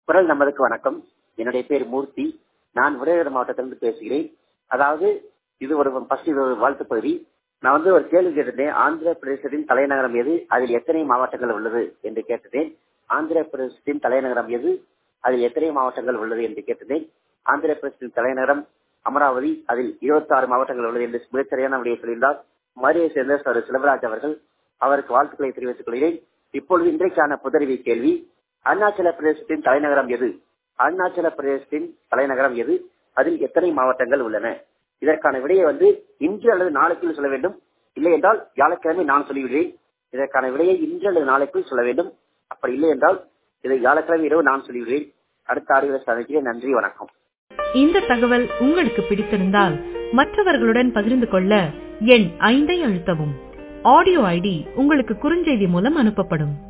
குரல் நமதுக்கு வணக்கம் என்னுடைய பேர் மூர்த்தி நான் விருதுநகர் மாவட்டத்திலிருந்து பேசுகிறேன் அதாவது இது ஒரு ஃபர்ஸ்ட் இது ஒரு வாழ்த்து பகுதி நான் வந்து ஒரு கேள்வி கேட்டிருந்தேன் ஆந்திர பிரதேசத்தின் தலைநகரம் எது அதில் எத்தனை மாவட்டங்கள் உள்ளது என்று கேட்டதேன் ஆந்திர பிரதேசத்தின் தலைநகரம் எது அதில் எத்தனை மாவட்டங்கள் உள்ளது என்று கேட்டதேன் ஆந்திர பிரதேசத்தின் தலைநகரம் அமராவதி அதில் இருபத்தி ஆறு மாவட்டங்கள் உள்ளது என்று மிகச்சரியான விடையை சொல்லியிருந்தார் மதுரையை சேர்ந்த சார் செல்வராஜ் அவர்கள் அவருக்கு வாழ்த்துக்களை தெரிவித்துக் கொள்கிறேன் இப்பொழுது இன்றைக்கான புதறிவி கேள்வி அருணாச்சல பிரதேசத்தின் தலைநகரம் எது அருணாச்சல பிரதேசத்தின் தலைநகரம் எது அதில் எத்தனை மாவட்டங்கள் உள்ளன இதற்கான விடையை வந்து இன்று அல்லது நாளைக்குள் சொல்ல வேண்டும் இல்லை என்றால் வியாழக்கிழமை நான் சொல்லிவிடுவேன் இதற்கான விடையை இன்று அல்லது நாளைக்குள் சொல்ல வேண்டும் அப்படி இல்லை என்றால் இதை வியாழக்கிழமை இரவு நான் சொல்லிவிடுவேன் அடுத்த ஆடியோவில் சந்திக்கிறேன் நன்றி வணக்கம் இந்த தகவல் உங்களுக்கு பிடித்திருந்தால் மற்றவர்களுடன் பகிர்ந்து கொள்ள எண் ஐந்தை அழுத்தவும் ஆடியோ ஐடி உங்களுக்கு குறுஞ்செய்தி மூலம் அனுப்பப்படும்